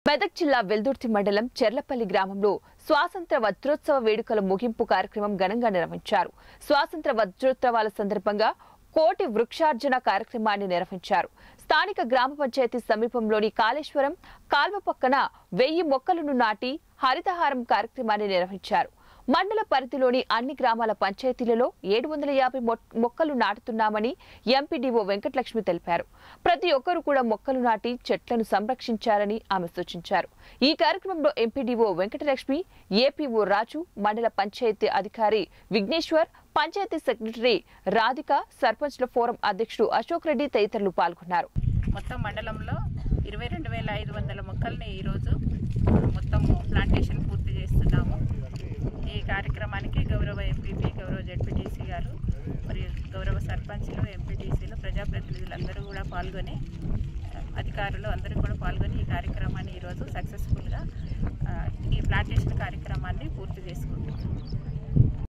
మెదక్ జిల్లా వెల్దుర్తి మండలం చెర్లపల్లి గ్రామంలో స్వాతంత్ర వజ్రోత్సవ వేడుకల ముగింపు కార్యక్రమం ఘనంగా నిర్వహించారు స్వాతంత్ర వజ్రోత్సవాల సందర్భంగా కోటి వృక్షార్జన కార్యక్రమాన్ని నిర్వహించారు స్థానిక గ్రామ పంచాయతీ సమీపంలోని కాళేశ్వరం కాల్వ పక్కన వెయ్యి మొక్కలను నాటి హరితహారం కార్యక్రమాన్ని నిర్వహించారు మండల పరిధిలోని అన్ని గ్రామాల పంచాయతీలలో ఏడు వందల యాభై మొ- మొక్కలు నాటుతున్నామని ఎంపీడీఓ వెంకటలక్ష్మి తెలిపారు ప్రతి ఒక్కరూ కూడా మొక్కలు నాటి చెట్లను సంరక్షించాలని ఆమె సూచించారు ఈ కార్యక్రమంలో ఎంపీడీఓ వెంకటలక్ష్మి ఏపీఓ రాజు మండల పంచాయతీ అధికారి విఘ్నేశ్వర్ పంచాయతీ సెక్రటరీ రాధిక సర్పంచ్ల ఫోరం అధ్యక్షుడు అశోక్ రెడ్డి తదితరులు పాల్గొన్నారు మొత్తం మండలంలో ఇరవై రెండు వేల ఐదు వందల మొక్కల్ని ఈరోజు మొత్తం ప్లాంటేషన్ పూర్తి చేస్తున్నాము ఈ కార్యక్రమానికి గౌరవ ఎంపీపీ గౌరవ జడ్పీటీసీ గారు మరియు గౌరవ సర్పంచ్లు ఎంపీటీసీలు ప్రజాప్రతినిధులందరూ కూడా పాల్గొని ఆ, అధికారులు అందరూ కూడా పాల్గొని ఈ కార్యక్రమాన్ని ఈరోజు సక్సెస్ఫుల్గా ఆ, ఈ ప్లాంటేషన్ కార్యక్రమాన్ని పూర్తి చేస్తున్నారు